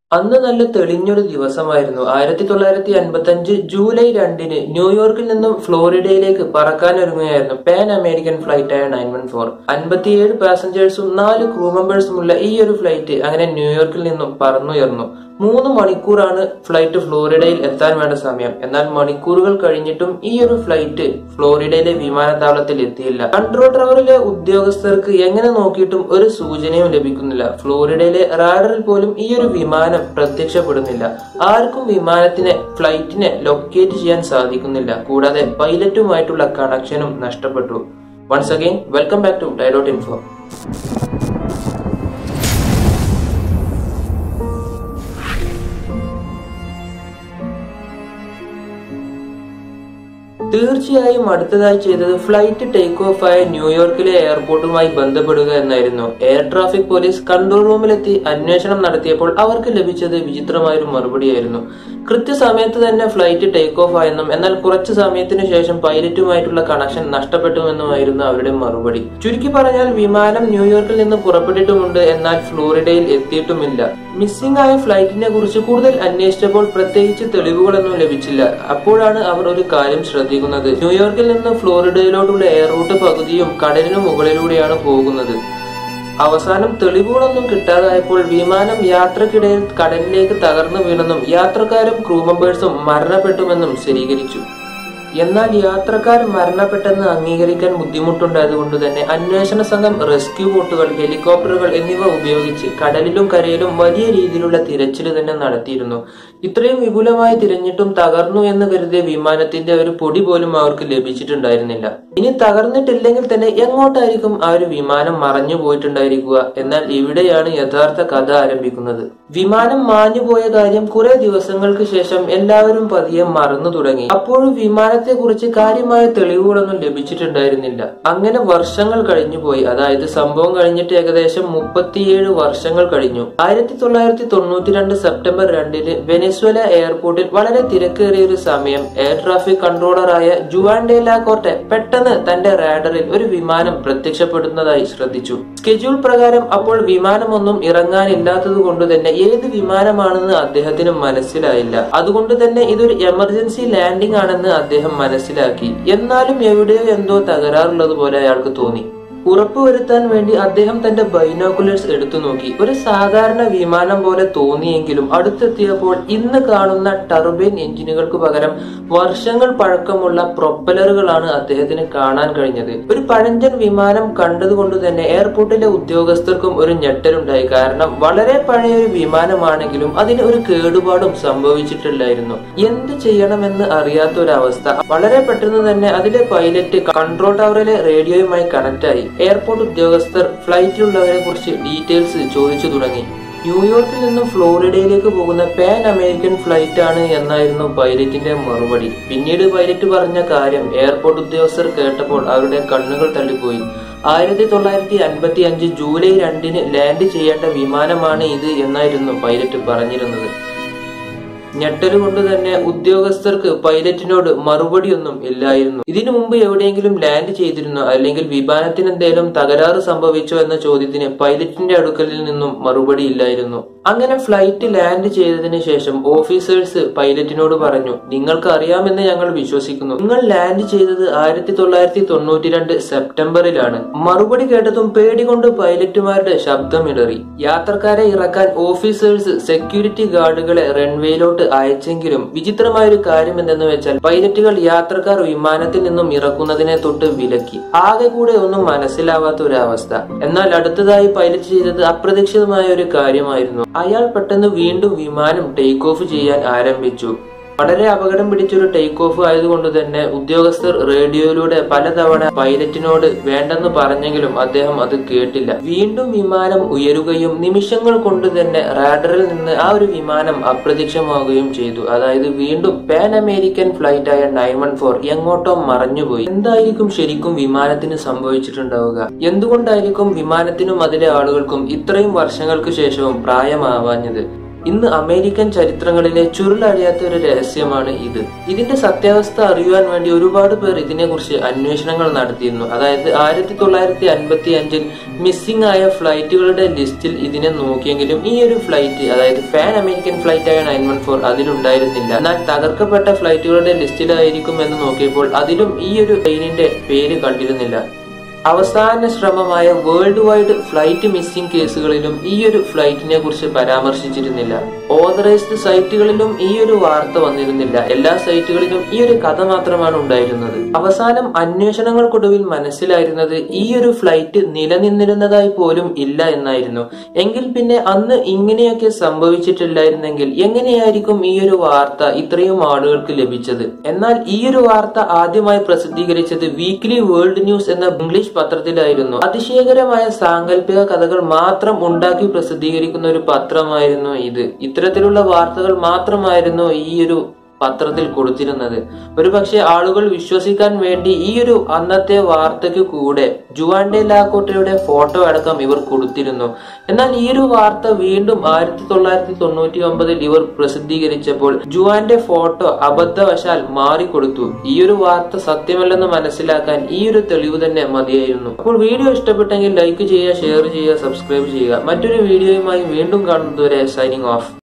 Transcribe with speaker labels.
Speaker 1: അന്ന് നല്ല തെളിഞ്ഞൊരു ദിവസമായിരുന്നു ആയിരത്തി തൊള്ളായിരത്തി അൻപത്തി അഞ്ച് ജൂലൈ രണ്ടിന് ന്യൂയോർക്കിൽ നിന്നും ഫ്ലോറിഡയിലേക്ക് പറക്കാനൊരുങ്ങുകയായിരുന്നു പാൻ അമേരിക്കൻ ഫ്ലൈറ്റ് ആയ നയൻ വൺ ഫോർ അൻപത്തിയേഴ് പാസഞ്ചേഴ്സും നാല് ക്രൂ മെമ്പേഴ്സുമുള്ള ഈ ഒരു ഫ്ലൈറ്റ് അങ്ങനെ ന്യൂയോർക്കിൽ നിന്നും പറന്നുയർന്നു മൂന്ന് മണിക്കൂറാണ് ഫ്ലൈറ്റ് ഫ്ലോറിഡയിൽ എത്താൻ വേണ്ട സമയം എന്നാൽ മണിക്കൂറുകൾ കഴിഞ്ഞിട്ടും ഈ ഒരു ഫ്ലൈറ്റ് ഫ്ലോറിഡയിലെ വിമാനത്താവളത്തിൽ എത്തിയില്ല കൺട്രോൾ ടവറിലെ ഉദ്യോഗസ്ഥർക്ക് എങ്ങനെ നോക്കിയിട്ടും ഒരു സൂചനയും ലഭിക്കുന്നില്ല ഫ്ലോറിഡയിലെ റാഡറിൽ പോലും ഈ ഒരു വിമാനം പ്രത്യക്ഷപ്പെടുന്നില്ല ആർക്കും വിമാനത്തിനെ ഫ്ലൈറ്റിനെ ലൊക്കേറ്റ് ചെയ്യാൻ സാധിക്കുന്നില്ല കൂടാതെ പൈലറ്റുമായിട്ടുള്ള കണക്ഷനും നഷ്ടപ്പെട്ടു once again welcome back to ഡൈഡോട്ട് ഇൻഫോ തീർച്ചയായും അടുത്തതായി ചെയ്തത് ഫ്ലൈറ്റ് ടേക്ക് ഓഫ് ആയ ന്യൂയോർക്കിലെ എയർപോർട്ടുമായി ബന്ധപ്പെടുക എന്നായിരുന്നു എയർ ട്രാഫിക് പോലീസ് കൺട്രോൾ റൂമിലെത്തി അന്വേഷണം നടത്തിയപ്പോൾ അവർക്ക് ലഭിച്ചത് വിചിത്രമായൊരു മറുപടിയായിരുന്നു കൃത്യസമയത്ത് തന്നെ ഫ്ലൈറ്റ് ടേക്ക് ഓഫ് ആയെന്നും എന്നാൽ കുറച്ചു സമയത്തിനു ശേഷം പൈലറ്റുമായിട്ടുള്ള കണക്ഷൻ നഷ്ടപ്പെട്ടുവെന്നുമായിരുന്നു അവരുടെ മറുപടി ചുരുക്കി പറഞ്ഞാൽ വിമാനം ന്യൂയോർക്കിൽ നിന്ന് പുറപ്പെട്ടിട്ടുമുണ്ട് എന്നാൽ ഫ്ലോറിഡയിൽ എത്തിയിട്ടുമില്ല മിസ്സിംഗ് ആയ ഫ്ലൈറ്റിനെ കുറിച്ച് കൂടുതൽ അന്വേഷിച്ചപ്പോൾ പ്രത്യേകിച്ച് തെളിവുകളൊന്നും ലഭിച്ചില്ല അപ്പോഴാണ് അവർ ഒരു കാര്യം ശ്രദ്ധിക്കുന്നത് ന്യൂയോർക്കിൽ നിന്ന് ഫ്ലോറിഡയിലോട്ടുള്ള എയർ റൂട്ട് പകുതിയും കടലിനു മുകളിലൂടെയാണ് പോകുന്നത് അവസാനം തെളിവുകളൊന്നും കിട്ടാതായപ്പോൾ വിമാനം യാത്രക്കിടയിൽ കടലിലേക്ക് തകർന്നു വീണെന്നും യാത്രക്കാരും ക്രൂ മെമ്പേഴ്സും മരണപ്പെട്ടുമെന്നും സ്ഥിരീകരിച്ചു എന്നാൽ യാത്രക്കാർ മരണപ്പെട്ടെന്ന് അംഗീകരിക്കാൻ ബുദ്ധിമുട്ടുണ്ടായതുകൊണ്ട് തന്നെ അന്വേഷണ സംഘം റെസ്ക്യൂ ബോട്ടുകൾ ഹെലികോപ്റ്ററുകൾ എന്നിവ ഉപയോഗിച്ച് കടലിലും കരയിലും വലിയ രീതിയിലുള്ള തിരച്ചിൽ തന്നെ നടത്തിയിരുന്നു ഇത്രയും വിപുലമായി തിരഞ്ഞിട്ടും തകർന്നു എന്ന് കരുതിയ വിമാനത്തിന്റെ ഒരു പൊടി പോലും അവർക്ക് ലഭിച്ചിട്ടുണ്ടായിരുന്നില്ല ഇനി തകർന്നിട്ടില്ലെങ്കിൽ തന്നെ എങ്ങോട്ടായിരിക്കും ആ ഒരു വിമാനം മറഞ്ഞു പോയിട്ടുണ്ടായിരിക്കുക എന്നാൽ ഇവിടെയാണ് യഥാർത്ഥ കഥ ആരംഭിക്കുന്നത് വിമാനം മാഞ്ഞുപോയ കാര്യം കുറെ ദിവസങ്ങൾക്ക് ശേഷം എല്ലാവരും പതിയെ മറന്നു തുടങ്ങി അപ്പോഴും വിമാനത്തെ കുറിച്ച് കാര്യമായ തെളിവുകളൊന്നും ലഭിച്ചിട്ടുണ്ടായിരുന്നില്ല അങ്ങനെ വർഷങ്ങൾ കഴിഞ്ഞുപോയി അതായത് സംഭവം കഴിഞ്ഞിട്ട് ഏകദേശം മുപ്പത്തിയേഴ് വർഷങ്ങൾ കഴിഞ്ഞു ആയിരത്തി തൊള്ളായിരത്തി തൊണ്ണൂറ്റി രണ്ട് സെപ്റ്റംബർ രണ്ടിന് വെനസ്വല എയർപോർട്ടിൽ വളരെ തിരക്കേറിയ ഒരു സമയം എയർ ട്രാഫിക് കൺട്രോളറായ ജുവാൻഡേല കോർട്ടെ പെട്ടെന്ന് തന്റെ റാഡറിൽ ഒരു വിമാനം പ്രത്യക്ഷപ്പെടുന്നതായി ശ്രദ്ധിച്ചു സ്കെഡ്യൂൾ പ്രകാരം അപ്പോൾ വിമാനമൊന്നും ഇറങ്ങാനില്ലാത്തത് കൊണ്ട് തന്നെ ഏത് വിമാനമാണെന്ന് അദ്ദേഹത്തിന് മനസ്സിലായില്ല അതുകൊണ്ട് തന്നെ ഇതൊരു എമർജൻസി ലാൻഡിംഗ് ആണെന്ന് അദ്ദേഹം മനസ്സിലാക്കി എന്നാലും എവിടെയോ എന്തോ തകരാറുള്ളത് പോലെ അയാൾക്ക് തോന്നി ഉറപ്പുവരുത്താൻ വേണ്ടി അദ്ദേഹം തന്റെ ബൈനോക്കുലേഴ്സ് എടുത്തു നോക്കി ഒരു സാധാരണ വിമാനം പോലെ തോന്നിയെങ്കിലും അടുത്തെത്തിയപ്പോൾ ഇന്ന് കാണുന്ന ടർബൈൻ എഞ്ചിനുകൾക്ക് പകരം വർഷങ്ങൾ പഴക്കമുള്ള പ്രൊപ്പലറുകളാണ് അദ്ദേഹത്തിന് കാണാൻ കഴിഞ്ഞത് ഒരു പഴഞ്ചൻ വിമാനം കണ്ടതുകൊണ്ട് തന്നെ എയർപോർട്ടിലെ ഉദ്യോഗസ്ഥർക്കും ഒരു ഞെട്ടലുണ്ടായി കാരണം വളരെ പഴയ ഒരു വിമാനമാണെങ്കിലും അതിന് ഒരു കേടുപാടും സംഭവിച്ചിട്ടില്ലായിരുന്നു എന്ത് ചെയ്യണമെന്ന് അറിയാത്ത ഒരു അവസ്ഥ വളരെ പെട്ടെന്ന് തന്നെ അതിലെ പൈലറ്റ് കൺട്രോൾ ടവറിലെ റേഡിയോയുമായി കണക്ട് ആയി എയർപോർട്ട് ഉദ്യോഗസ്ഥർ ഫ്ലൈറ്റിലുള്ളവരെ കുറിച്ച് ഡീറ്റെയിൽസ് ചോദിച്ചു തുടങ്ങി ന്യൂയോർക്കിൽ നിന്നും ഫ്ലോറിഡയിലേക്ക് പോകുന്ന പാൻ അമേരിക്കൻ ഫ്ലൈറ്റ് ആണ് എന്നായിരുന്നു പൈലറ്റിന്റെ മറുപടി പിന്നീട് പൈലറ്റ് പറഞ്ഞ കാര്യം എയർപോർട്ട് ഉദ്യോഗസ്ഥർ കേട്ടപ്പോൾ അവരുടെ കണ്ണുകൾ തള്ളിപ്പോയി ആയിരത്തി തൊള്ളായിരത്തി അൻപത്തി അഞ്ച് ജൂലൈ രണ്ടിന് ലാൻഡ് ചെയ്യേണ്ട വിമാനമാണ് ഇത് എന്നായിരുന്നു പൈലറ്റ് പറഞ്ഞിരുന്നത് ഞെട്ടല് കൊണ്ട് തന്നെ ഉദ്യോഗസ്ഥർക്ക് പൈലറ്റിനോട് മറുപടിയൊന്നും ഇല്ലായിരുന്നു ഇതിനു മുമ്പ് എവിടെയെങ്കിലും ലാൻഡ് ചെയ്തിരുന്നോ അല്ലെങ്കിൽ വിമാനത്തിന് എന്തെങ്കിലും തകരാറ് സംഭവിച്ചോ എന്ന ചോദ്യത്തിന് പൈലറ്റിന്റെ അടുക്കലിൽ നിന്നും മറുപടി ഇല്ലായിരുന്നു അങ്ങനെ ഫ്ലൈറ്റ് ലാൻഡ് ചെയ്തതിന് ശേഷം ഓഫീസേഴ്സ് പൈലറ്റിനോട് പറഞ്ഞു നിങ്ങൾക്ക് അറിയാമെന്ന് ഞങ്ങൾ വിശ്വസിക്കുന്നു നിങ്ങൾ ലാൻഡ് ചെയ്തത് ആയിരത്തി തൊള്ളായിരത്തി തൊണ്ണൂറ്റി രണ്ട് സെപ്റ്റംബറിലാണ് മറുപടി കേട്ടതും പേടികൊണ്ട് പൈലറ്റുമാരുടെ ശബ്ദമിടറി യാത്രക്കാരെ ഇറക്കാൻ ഓഫീസേഴ്സ് സെക്യൂരിറ്റി ഗാർഡുകളെ റൺവേയിലോട്ട് അയച്ചെങ്കിലും വിചിത്രമായ ഒരു കാര്യം എന്തെന്ന് വെച്ചാൽ പൈലറ്റുകൾ യാത്രക്കാർ വിമാനത്തിൽ നിന്നും ഇറക്കുന്നതിനെ തൊട്ട് വിലക്കി ആകെ കൂടെ ഒന്നും മനസ്സിലാവാത്ത ഒരു അവസ്ഥ എന്നാൽ അടുത്തതായി പൈലറ്റ് ചെയ്തത് അപ്രതീക്ഷിതമായ ഒരു കാര്യമായിരുന്നു അയാൾ പെട്ടെന്ന് വീണ്ടും വിമാനം ടേക്ക് ഓഫ് ചെയ്യാൻ ആരംഭിച്ചു വളരെ അപകടം പിടിച്ചൊരു ടേക്ക് ഓഫ് ആയതുകൊണ്ട് തന്നെ ഉദ്യോഗസ്ഥർ റേഡിയോയിലൂടെ പലതവണ പൈലറ്റിനോട് വേണ്ടെന്ന് പറഞ്ഞെങ്കിലും അദ്ദേഹം അത് കേട്ടില്ല വീണ്ടും വിമാനം ഉയരുകയും നിമിഷങ്ങൾ കൊണ്ട് തന്നെ റാഡറിൽ നിന്ന് ആ ഒരു വിമാനം അപ്രത്യക്ഷമാവുകയും ചെയ്തു അതായത് വീണ്ടും പാൻ അമേരിക്കൻ ഫ്ലൈറ്റ് ആയ നയൻ വൺ ഫോർ എങ്ങോട്ടോ മറഞ്ഞുപോയി എന്തായിരിക്കും ശരിക്കും വിമാനത്തിന് സംഭവിച്ചിട്ടുണ്ടാവുക എന്തുകൊണ്ടായിരിക്കും വിമാനത്തിനും അതിലെ ആളുകൾക്കും ഇത്രയും വർഷങ്ങൾക്ക് ശേഷവും പ്രായമാവാഞ്ഞത് ഇന്ന് അമേരിക്കൻ ചരിത്രങ്ങളിലെ ചുരുളഴിയാത്ത ഒരു രഹസ്യമാണ് ഇത് ഇതിന്റെ സത്യാവസ്ഥ അറിയുവാൻ വേണ്ടി ഒരുപാട് പേർ ഇതിനെക്കുറിച്ച് അന്വേഷണങ്ങൾ നടത്തിയിരുന്നു അതായത് ആയിരത്തി തൊള്ളായിരത്തി അൻപത്തി അഞ്ചിൽ മിസ്സിംഗ് ആയ ഫ്ലൈറ്റുകളുടെ ലിസ്റ്റിൽ ഇതിനെ നോക്കിയെങ്കിലും ഈ ഒരു ഫ്ലൈറ്റ് അതായത് ഫാൻ അമേരിക്കൻ ഫ്ലൈറ്റ് ആയ നയൻ വൺ ഫോർ അതിലുണ്ടായിരുന്നില്ല എന്നാൽ തകർക്കപ്പെട്ട ഫ്ലൈറ്റുകളുടെ ലിസ്റ്റിലായിരിക്കും എന്ന് നോക്കിയപ്പോൾ അതിലും ഈ ഒരു ട്രെയിനിന്റെ പേര് കണ്ടിരുന്നില്ല അവസാന ശ്രമമായ വേൾഡ് വൈഡ് ഫ്ലൈറ്റ് മിസ്സിംഗ് കേസുകളിലും ഈ ഒരു ഫ്ലൈറ്റിനെ കുറിച്ച് പരാമർശിച്ചിരുന്നില്ല ഓതറൈസ്ഡ് സൈറ്റുകളിലും ഈ ഒരു വാർത്ത വന്നിരുന്നില്ല എല്ലാ സൈറ്റുകളിലും ഈ ഒരു കഥ മാത്രമാണ് ഉണ്ടായിരുന്നത് അവസാനം അന്വേഷണങ്ങൾക്കൊടുവിൽ മനസ്സിലായിരുന്നത് ഈ ഒരു ഫ്ലൈറ്റ് നിലനിന്നിരുന്നതായി പോലും ഇല്ല എന്നായിരുന്നു എങ്കിൽ പിന്നെ അന്ന് ഇങ്ങനെയൊക്കെ സംഭവിച്ചിട്ടില്ലായിരുന്നെങ്കിൽ എങ്ങനെയായിരിക്കും ഈ ഒരു വാർത്ത ഇത്രയും ആളുകൾക്ക് ലഭിച്ചത് എന്നാൽ ഈ ഒരു വാർത്ത ആദ്യമായി പ്രസിദ്ധീകരിച്ചത് വീക്ക്ലി വേൾഡ് ന്യൂസ് എന്ന ഇംഗ്ലീഷ് പത്രത്തിലായിരുന്നു അതിശയകരമായ സാങ്കല്പിക കഥകൾ മാത്രം ഉണ്ടാക്കി പ്രസിദ്ധീകരിക്കുന്ന ഒരു പത്രമായിരുന്നു ഇത് ഇത്തരത്തിലുള്ള വാർത്തകൾ മാത്രമായിരുന്നു ഈ ഒരു പത്രത്തിൽ കൊടുത്തിരുന്നത് ഒരുപക്ഷെ ആളുകൾ വിശ്വസിക്കാൻ വേണ്ടി ഈ ഒരു അന്നത്തെ വാർത്തയ്ക്ക് കൂടെ ജുവാൻഡെ ലാക്കോട്ടയുടെ ഫോട്ടോ അടക്കം ഇവർ കൊടുത്തിരുന്നു എന്നാൽ ഈ ഒരു വാർത്ത വീണ്ടും ആയിരത്തി തൊള്ളായിരത്തി തൊണ്ണൂറ്റി ഒമ്പതിൽ ഇവർ പ്രസിദ്ധീകരിച്ചപ്പോൾ ജുവാന്റെ ഫോട്ടോ അബദ്ധവശാൽ മാറിക്കൊടുത്തു ഈ ഒരു വാർത്ത സത്യമല്ലെന്ന് മനസ്സിലാക്കാൻ ഈ ഒരു തെളിവ് തന്നെ മതിയായിരുന്നു അപ്പോൾ വീഡിയോ ഇഷ്ടപ്പെട്ടെങ്കിൽ ലൈക്ക് ചെയ്യുക ഷെയർ ചെയ്യുക സബ്സ്ക്രൈബ് ചെയ്യുക മറ്റൊരു വീഡിയോയുമായി വീണ്ടും കാണുന്നതുവരെ സൈനിങ് ഓഫ്